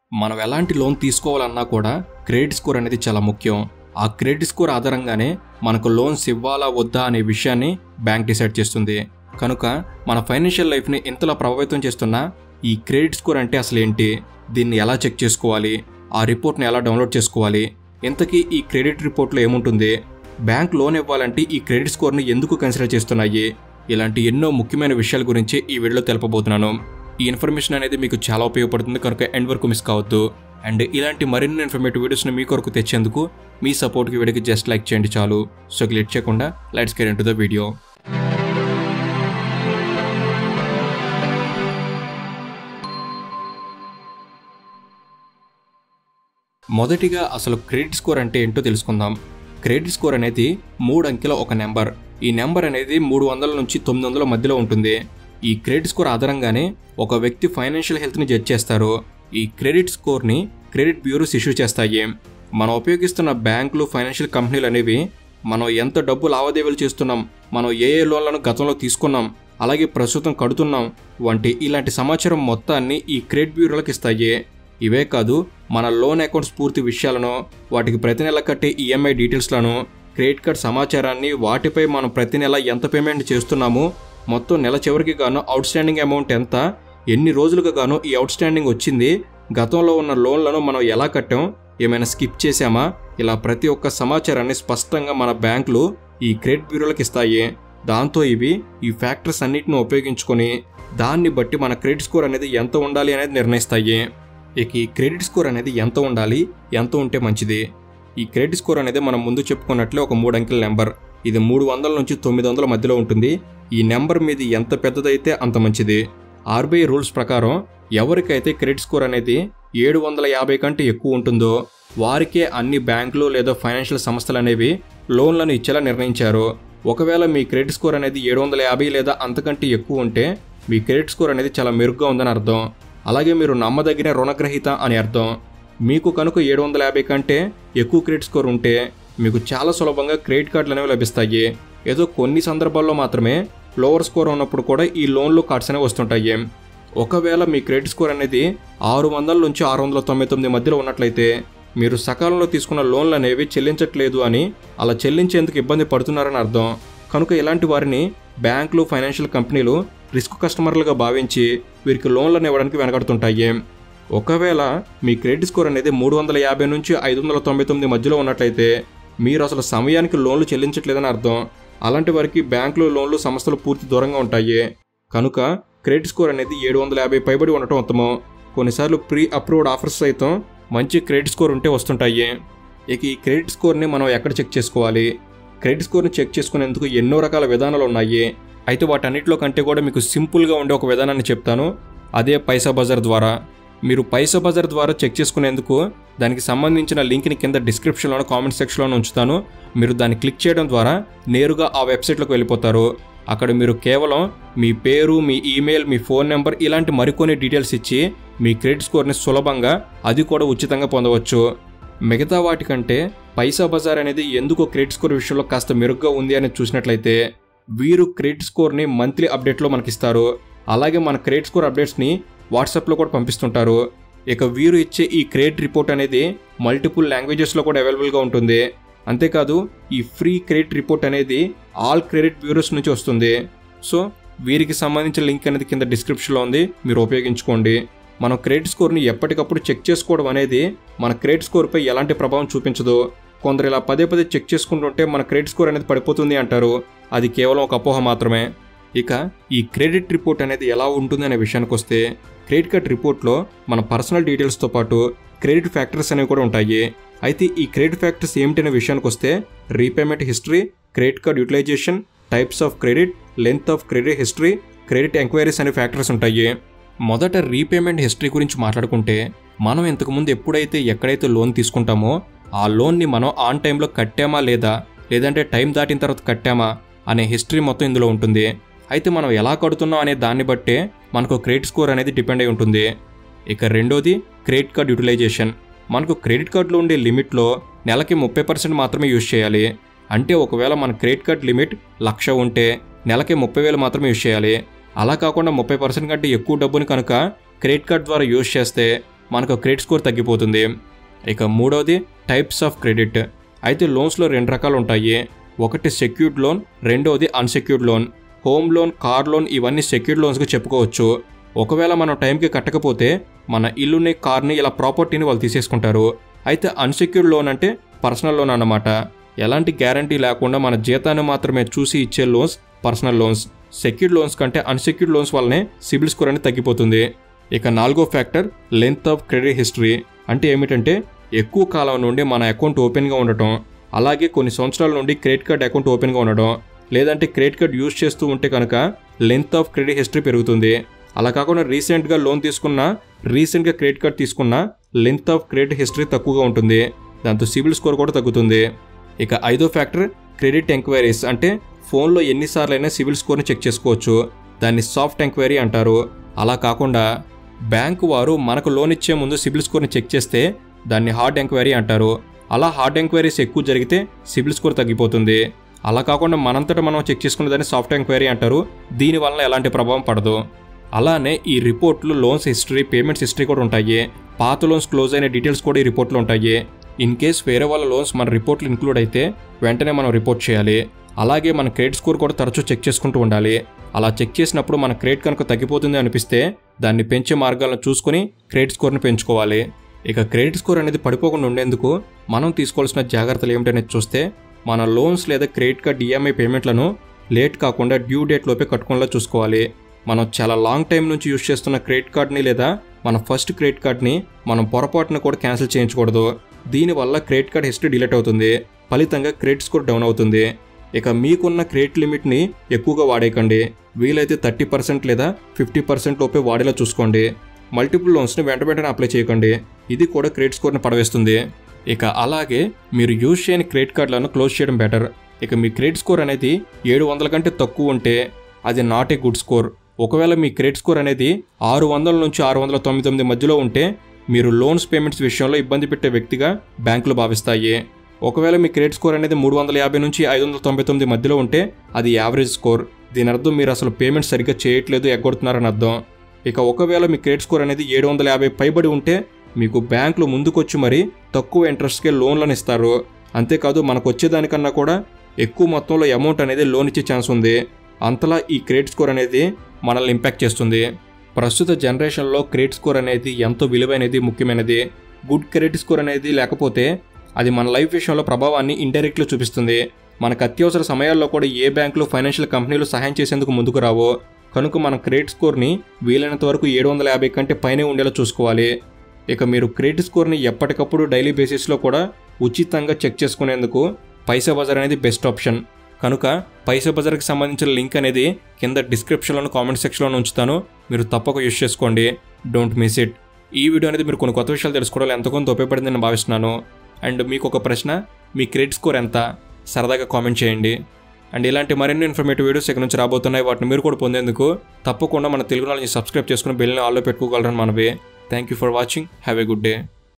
మనం ఎలాంటి లోన్ తీసుకోవాలన్నా కూడా క్రెడిట్ స్కోర్ అనేది చాలా ముఖ్యం ఆ క్రెడిట్ స్కోర్ ఆధారంగానే మనకు లోన్స్ ఇవ్వాలా వద్దా అనే విషయాన్ని బ్యాంక్ డిసైడ్ చేస్తుంది కనుక మన ఫైనాన్షియల్ లైఫ్ని ఇంతలా ప్రభావితం చేస్తున్న ఈ క్రెడిట్ స్కోర్ అంటే అసలు ఏంటి దీన్ని ఎలా చెక్ చేసుకోవాలి ఆ రిపోర్ట్ని ఎలా డౌన్లోడ్ చేసుకోవాలి ఇంతకీ ఈ క్రెడిట్ రిపోర్ట్లో ఏముంటుంది బ్యాంక్ లోన్ ఇవ్వాలంటే ఈ క్రెడిట్ స్కోర్ని ఎందుకు కన్సిడర్ చేస్తున్నాయి ఇలాంటి ఎన్నో ముఖ్యమైన విషయాల గురించి ఈ వీడియోలో తెలపబోతున్నాను ఈ ఇన్ఫర్మేషన్ అనేది మీకు చాలా ఉపయోగపడుతుంది కనుక ఎండ్ వరకు మిస్ కావద్దు అండ్ ఇలాంటి మరిన్ని ఇన్ఫర్మేటివ్ వీడియోస్ని మీ కొరకు తెచ్చేందుకు మీ సపోర్ట్కి వీడియోకి జస్ట్ లైక్ చేయండి చాలు సో లేట్ చేయకుండా lights care to the video మొదటిగా అసలు క్రెడిట్ స్కోర్ అంటే ఏంటో తెలుసుకుందాం క్రెడిట్ స్కోర్ అనేది మూడు అంకెల ఒక నెంబర్ ఈ నెంబర్ అనేది మూడు వందల నుంచి తొమ్మిది వందల మధ్యలో ఉంటుంది ఈ క్రెడిట్ స్కోర్ ఆధారంగానే ఒక వ్యక్తి ఫైనాన్షియల్ హెల్త్ని జడ్జ్ చేస్తారు ఈ క్రెడిట్ స్కోర్ని క్రెడిట్ బ్యూరోస్ ఇష్యూ చేస్తాయి మనం ఉపయోగిస్తున్న బ్యాంకులు ఫైనాన్షియల్ కంపెనీలు అనేవి మనం ఎంత డబ్బు లావాదేవీలు చేస్తున్నాం మనం ఏ ఏ లోన్లను గతంలో తీసుకున్నాం అలాగే ప్రస్తుతం కడుతున్నాం వంటి ఇలాంటి సమాచారం మొత్తాన్ని ఈ క్రెడిట్ బ్యూరోలకు ఇస్తాయి ఇవే కాదు మన లోన్ అకౌంట్స్ పూర్తి విషయాలను వాటికి ప్రతి నెల కట్టే ఈఎంఐ డీటెయిల్స్లను క్రెడిట్ కార్డ్ సమాచారాన్ని వాటిపై మనం ప్రతి నెల ఎంత పేమెంట్ చేస్తున్నాము మొత్తం నెల చివరికి గాను అవుట్ స్టాండింగ్ అమౌంట్ ఎంత ఎన్ని రోజులుగా గాను ఈ అవుట్ స్టాండింగ్ వచ్చింది గతంలో ఉన్న లోన్లను మనం ఎలా కట్టాం ఏమైనా స్కిప్ చేశామా ఇలా ప్రతి ఒక్క సమాచారాన్ని స్పష్టంగా మన బ్యాంకులు ఈ క్రెడిట్ బ్యూరోలకు ఇస్తాయి దాంతో ఇవి ఈ ఫ్యాక్టర్స్ అన్నిటిని ఉపయోగించుకొని దాన్ని బట్టి మన క్రెడిట్ స్కోర్ అనేది ఎంత ఉండాలి అనేది నిర్ణయిస్తాయి ఇక ఈ క్రెడిట్ స్కోర్ అనేది ఎంత ఉండాలి ఎంత ఉంటే మంచిది ఈ క్రెడిట్ స్కోర్ అనేది మనం ముందు చెప్పుకున్నట్లే ఒక మూడు అంకెల నెంబర్ ఇది మూడు వందల నుంచి తొమ్మిది వందల మధ్యలో ఉంటుంది ఈ నెంబర్ మీది ఎంత పెద్దదైతే అంత మంచిది ఆర్బీఐ రూల్స్ ప్రకారం ఎవరికైతే క్రెడిట్ స్కోర్ అనేది ఏడు వందల యాభై కంటే ఎక్కువ ఉంటుందో వారికే అన్ని బ్యాంకులు లేదా ఫైనాన్షియల్ సంస్థలు అనేవి లోన్లను ఇచ్చేలా నిర్ణయించారు ఒకవేళ మీ క్రెడిట్ స్కోర్ అనేది ఏడు వందల యాభై లేదా అంతకంటే ఎక్కువ ఉంటే మీ క్రెడిట్ స్కోర్ అనేది చాలా మెరుగ్గా ఉందని అర్థం అలాగే మీరు నమ్మదగిన రుణగ్రహీత అని అర్థం మీకు కనుక ఏడు వందల యాభై కంటే ఎక్కువ క్రెడిట్ స్కోర్ ఉంటే మీకు చాలా సులభంగా క్రెడిట్ కార్డులు అనేవి లభిస్తాయి ఏదో కొన్ని సందర్భాల్లో మాత్రమే లోవర్ స్కోర్ ఉన్నప్పుడు కూడా ఈ లోన్లు కార్డ్స్ అనేవి వస్తుంటాయి ఒకవేళ మీ క్రెడిట్ స్కోర్ అనేది ఆరు వందల నుంచి ఆరు వందల తొంభై తొమ్మిది మధ్యలో ఉన్నట్లయితే మీరు సకాలంలో తీసుకున్న లోన్లు అనేవి చెల్లించట్లేదు అని అలా చెల్లించేందుకు ఇబ్బంది పడుతున్నారని అర్థం కనుక ఇలాంటి వారిని బ్యాంకులు ఫైనాన్షియల్ కంపెనీలు రిస్క్ కస్టమర్లుగా భావించి వీరికి లోన్లను ఇవ్వడానికి వెనకడుతుంటాయి ఒకవేళ మీ క్రెడిట్ స్కోర్ అనేది మూడు వందల యాభై నుంచి ఐదు వందల తొంభై తొమ్మిది మధ్యలో ఉన్నట్లయితే మీరు అసలు సమయానికి లోన్లు చెల్లించట్లేదని అర్థం అలాంటి వారికి బ్యాంకులు లోన్లు సంస్థలు పూర్తి దూరంగా ఉంటాయి కనుక క్రెడిట్ స్కోర్ అనేది ఏడు వందల యాభై పైబడి ఉండటం ఉత్తమం కొన్నిసార్లు ప్రీ అప్రూవ్డ్ ఆఫర్స్ సైతం మంచి క్రెడిట్ స్కోర్ ఉంటే వస్తుంటాయి ఇక ఈ క్రెడిట్ స్కోర్ని మనం ఎక్కడ చెక్ చేసుకోవాలి క్రెడిట్ స్కోర్ని చెక్ చేసుకునేందుకు ఎన్నో రకాల విధానాలు ఉన్నాయి అయితే వాటన్నిటిలో కంటే కూడా మీకు సింపుల్గా ఉండే ఒక విధానాన్ని చెప్తాను అదే పైసా బజార్ ద్వారా మీరు పైసా బజార్ ద్వారా చెక్ చేసుకునేందుకు దానికి సంబంధించిన లింక్ని కింద డిస్క్రిప్షన్లో కామెంట్ సెక్షన్లో ఉంచుతాను మీరు దాన్ని క్లిక్ చేయడం ద్వారా నేరుగా ఆ వెబ్సైట్లోకి వెళ్ళిపోతారు అక్కడ మీరు కేవలం మీ పేరు మీ ఈమెయిల్ మీ ఫోన్ నెంబర్ ఇలాంటి మరికొన్ని డీటెయిల్స్ ఇచ్చి మీ క్రెడిట్ స్కోర్ని సులభంగా అది కూడా ఉచితంగా పొందవచ్చు మిగతా వాటికంటే పైసా బజార్ అనేది ఎందుకు క్రెడిట్ స్కోర్ విషయంలో కాస్త మెరుగ్గా ఉంది అని చూసినట్లయితే వీరు క్రెడిట్ స్కోర్ని మంత్లీ అప్డేట్లో మనకిస్తారు అలాగే మన క్రెడిట్ స్కోర్ అప్డేట్స్ని వాట్సాప్లో కూడా పంపిస్తుంటారు ఇక వీరు ఇచ్చే ఈ క్రెడిట్ రిపోర్ట్ అనేది మల్టిపుల్ లాంగ్వేజెస్లో కూడా అవైలబుల్గా ఉంటుంది అంతేకాదు ఈ ఫ్రీ క్రెడిట్ రిపోర్ట్ అనేది ఆల్ క్రెడిట్ బ్యూరోస్ నుంచి వస్తుంది సో వీరికి సంబంధించిన లింక్ అనేది కింద డిస్క్రిప్షన్లో ఉంది మీరు ఉపయోగించుకోండి మనం క్రెడిట్ స్కోర్ని ఎప్పటికప్పుడు చెక్ చేసుకోవడం అనేది మన క్రెడిట్ స్కోర్పై ఎలాంటి ప్రభావం చూపించదు కొందరు ఇలా పదే పదే చెక్ చేసుకుంటుంటే మన క్రెడిట్ స్కోర్ అనేది పడిపోతుంది అంటారు అది కేవలం ఒక అపోహ మాత్రమే ఇక ఈ క్రెడిట్ రిపోర్ట్ అనేది ఎలా ఉంటుంది అనే విషయానికి వస్తే క్రెడిట్ కార్డ్ రిపోర్ట్లో మన పర్సనల్ డీటెయిల్స్తో పాటు క్రెడిట్ ఫ్యాక్టర్స్ అనేవి కూడా ఉంటాయి అయితే ఈ క్రెడిట్ ఫ్యాక్టర్స్ ఏమిటనే విషయానికి వస్తే repayment history credit card utilization types of credit length of credit history credit enquiries అనే ఫ్యాక్టర్స్ ఉంటాయి మొదట రీపేమెంట్ హిస్టరీ గురించి మాట్లాడుకుంటే మనం ఇంతకుముందు ఎప్పుడైతే ఎక్కడైతే లోన్ తీసుకుంటామో ఆ లోన్ని మనం ఆన్ టైంలో కట్టామా లేదా లేదంటే టైం దాటిన తర్వాత కట్టామా అనే హిస్టరీ మొత్తం ఇందులో ఉంటుంది అయితే మనం ఎలా కడుతున్నాం అనే దాన్ని బట్టే మనకు క్రెడిట్ స్కోర్ అనేది డిపెండ్ అయి ఉంటుంది ఇక రెండోది క్రెడిట్ కార్డ్ యూటిలైజేషన్ మనకు క్రెడిట్ కార్డులో ఉండే లిమిట్లో నెలకి ముప్పై పర్సెంట్ మాత్రమే యూజ్ చేయాలి అంటే ఒకవేళ మన క్రెడిట్ కార్డ్ లిమిట్ లక్ష ఉంటే నెలకి ముప్పై వేలు మాత్రమే యూజ్ చేయాలి అలా కాకుండా ముప్పై పర్సెంట్ కంటే ఎక్కువ డబ్బుని కనుక క్రెడిట్ కార్డ్ ద్వారా యూజ్ చేస్తే మనకు క్రెడిట్ స్కోర్ తగ్గిపోతుంది ఇక మూడవది టైప్స్ ఆఫ్ క్రెడిట్ అయితే లోన్స్లో రెండు రకాలు ఉంటాయి ఒకటి సెక్యూర్డ్ లోన్ రెండవది unsecured loan home loan car loan ఇవన్నీ సెక్యూర్డ్ లోన్స్గా చెప్పుకోవచ్చు ఒకవేళ మనం టైంకి కట్టకపోతే మన ఇల్లుని కార్ని ఇలా ప్రాపర్టీని వాళ్ళు తీసేసుకుంటారు అయితే అన్సెక్యూర్డ్ లోన్ అంటే పర్సనల్ లోన్ అన్నమాట ఎలాంటి గ్యారంటీ లేకుండా మన జీతాన్ని మాత్రమే చూసి ఇచ్చే loans personal loans secured loans కంటే అన్సెక్యూర్డ్ లోన్స్ వల్లనే సిబిల్ స్కోర్ అనేది తగ్గిపోతుంది ఇక నాలుగో factor length of credit history అంటే ఏమిటంటే ఎక్కువ కాలం నుండి మన అకౌంట్ ఓపెన్గా ఉండటం అలాగే కొన్ని సంవత్సరాల నుండి క్రెడిట్ కార్డ్ అకౌంట్ ఓపెన్గా ఉండడం లేదంటే క్రెడిట్ కార్డ్ యూజ్ చేస్తూ ఉంటే కనుక లెంత్ ఆఫ్ క్రెడిట్ హిస్టరీ పెరుగుతుంది అలా కాకుండా రీసెంట్గా లోన్ తీసుకున్న రీసెంట్గా క్రెడిట్ కార్డ్ తీసుకున్న లెంత్ ఆఫ్ క్రెడిట్ హిస్టరీ తక్కువగా ఉంటుంది దాంతో సిబిల్ స్కోర్ కూడా తగ్గుతుంది ఇక ఐదో ఫ్యాక్టర్ క్రెడిట్ ఎంక్వైరీస్ అంటే ఫోన్లో ఎన్నిసార్లైనా సిబిల్ స్కోర్ని చెక్ చేసుకోవచ్చు దాన్ని సాఫ్ట్ ఎంక్వైరీ అంటారు అలా కాకుండా బ్యాంకు వారు మనకు లోన్ ఇచ్చే ముందు సిబిల్ స్కోర్ని చెక్ చేస్తే దాన్ని హార్డ్ ఎంక్వైరీ అంటారు అలా హార్డ్ ఎంక్వైరీస్ ఎక్కువ జరిగితే సిబిల్ స్కోర్ తగ్గిపోతుంది అలా కాకుండా మనంతటా మనం చెక్ చేసుకునే దాన్ని సాఫ్ట్ ఎంక్వైరీ అంటారు దీనివల్ల ఎలాంటి ప్రభావం పడదు అలానే ఈ రిపోర్ట్లు లోన్స్ హిస్టరీ పేమెంట్స్ హిస్టరీ కూడా ఉంటాయి పాత లోన్స్ క్లోజ్ అయిన డీటెయిల్స్ కూడా ఈ రిపోర్ట్లో ఉంటాయి ఇన్ కేస్ వేరే వాళ్ళ లోన్స్ మన రిపోర్ట్లు ఇంక్లూడ్ అయితే వెంటనే మనం రిపోర్ట్ చేయాలి అలాగే మన క్రెడిట్ స్కోర్ కూడా తరచూ చెక్ చేసుకుంటూ ఉండాలి అలా చెక్ చేసినప్పుడు మన క్రెడిట్ కనుక తగ్గిపోతుంది అనిపిస్తే దాన్ని పెంచే మార్గాలను చూసుకొని క్రెడిట్ స్కోర్ని పెంచుకోవాలి ఇక క్రెడిట్ స్కోర్ అనేది పడిపోకుండా ఉండేందుకు మనం తీసుకోవాల్సిన జాగ్రత్తలు ఏమిటనేది చూస్తే మన లోన్స్ లేదా క్రెడిట్ కార్డ్ ఈఎంఐ పేమెంట్లను లేట్ కాకుండా డ్యూ డేట్ లోపే కట్టుకునేలా చూసుకోవాలి మనం చాలా లాంగ్ టైం నుంచి యూస్ చేస్తున్న క్రెడిట్ కార్డ్ని లేదా మన ఫస్ట్ క్రెడిట్ కార్డ్ని మనం పొరపాటున కూడా క్యాన్సిల్ చేయించకూడదు దీనివల్ల క్రెడిట్ కార్డ్ హిస్టరీ డిలీట్ అవుతుంది ఫలితంగా క్రెడిట్ స్కోర్ డౌన్ అవుతుంది ఇక మీకున్న క్రెడిట్ లిమిట్ని ఎక్కువగా వాడేయకండి వీలైతే థర్టీ పర్సెంట్ లేదా ఫిఫ్టీ పర్సెంట్ లోపే వాడేలా చూసుకోండి మల్టిపుల్ లోన్స్ని వెంట వెంటనే అప్లై చేయకండి ఇది కూడా క్రెడిట్ స్కోర్ని పడవేస్తుంది ఇక అలాగే మీరు యూజ్ చేయని క్రెడిట్ కార్డులను క్లోజ్ చేయడం బెటర్ ఇక మీ క్రెడిట్ స్కోర్ అనేది ఏడు వందల కంటే తక్కువ ఉంటే అది నాట్ ఏ గుడ్ స్కోర్ ఒకవేళ మీ క్రెడిట్ స్కోర్ అనేది ఆరు వందల నుంచి ఆరు వందల తొమ్మిది తొమ్మిది మధ్యలో ఉంటే మీరు లోన్స్ పేమెంట్స్ విషయంలో ఇబ్బంది పెట్టే వ్యక్తిగా బ్యాంకులు భావిస్తాయి ఒకవేళ మీ క్రెడిట్ స్కోర్ అనేది మూడు వందల యాభై నుంచి ఐదు వందల తొంభై తొమ్మిది మధ్యలో ఉంటే అది యావరేజ్ స్కోర్ దీని అర్థం మీరు అసలు పేమెంట్ సరిగ్గా చేయట్లేదు ఎగ్గొడుతున్నారని అర్థం ఇక ఒకవేళ మీ క్రెడిట్ స్కోర్ అనేది ఏడు వందల యాభై పైబడి ఉంటే మీకు బ్యాంకులు ముందుకొచ్చి మరీ తక్కువ ఇంట్రెస్ట్కే లోన్లను ఇస్తారు అంతేకాదు మనకు వచ్చేదానికన్నా కూడా ఎక్కువ మొత్తంలో అమౌంట్ అనేది లోన్ ఇచ్చే ఛాన్స్ ఉంది అంతలా ఈ క్రెడిట్ స్కోర్ అనేది మనల్ని ఇంపాక్ట్ చేస్తుంది ప్రస్తుత జనరేషన్లో క్రెడిట్ స్కోర్ అనేది ఎంతో విలువైనది ముఖ్యమైనది గుడ్ క్రెడిట్ స్కోర్ అనేది లేకపోతే అది మన లైఫ్ విషయంలో ప్రభావాన్ని ఇండైరెక్ట్గా చూపిస్తుంది మనకు అత్యవసర సమయాల్లో కూడా ఏ బ్యాంకులు ఫైనాన్షియల్ కంపెనీలు సహాయం చేసేందుకు ముందుకు రావో కనుక మన క్రెడిట్ స్కోర్ని వీలైనంత వరకు ఏడు వందల యాభై కంటే పైనే ఉండేలా చూసుకోవాలి ఇక మీరు క్రెడిట్ స్కోర్ని ఎప్పటికప్పుడు డైలీ బేసిస్లో కూడా ఉచితంగా చెక్ చేసుకునేందుకు పైసా బజార్ అనేది బెస్ట్ ఆప్షన్ కనుక పైసా బజార్కి సంబంధించిన లింక్ అనేది కింద డిస్క్రిప్షన్లోను కామెంట్ సెక్షన్లో ఉంచుతాను మీరు తప్పక యూస్ చేసుకోండి డోంట్ మిస్ ఇట్ ఈ వీడియో అనేది మీరు కొన్ని కొత్త విషయాలు తెలుసుకోవడం ఎంత కొంత ఉపయోగపడిందని నేను భావిస్తున్నాను అండ్ మీకు ఒక ప్రశ్న మీ క్రెడిట్ స్కోర్ ఎంత సరదాగా కామెంట్ చేయండి అండ్ ఇలాంటి మరిన్ని ఇన్ఫర్మేటివ్ వీడియోస్ ఇక్కడ నుంచి రాబోతున్నాయి వాటిని మీరు కూడా పొందేందుకు తప్పకుండా మన తెలుగు నాలుగు సబ్స్క్రైబ్ చేసుకుని బెల్ని ఆల్లో పెట్టుకోగలరని మనవి thank you for watching have a good day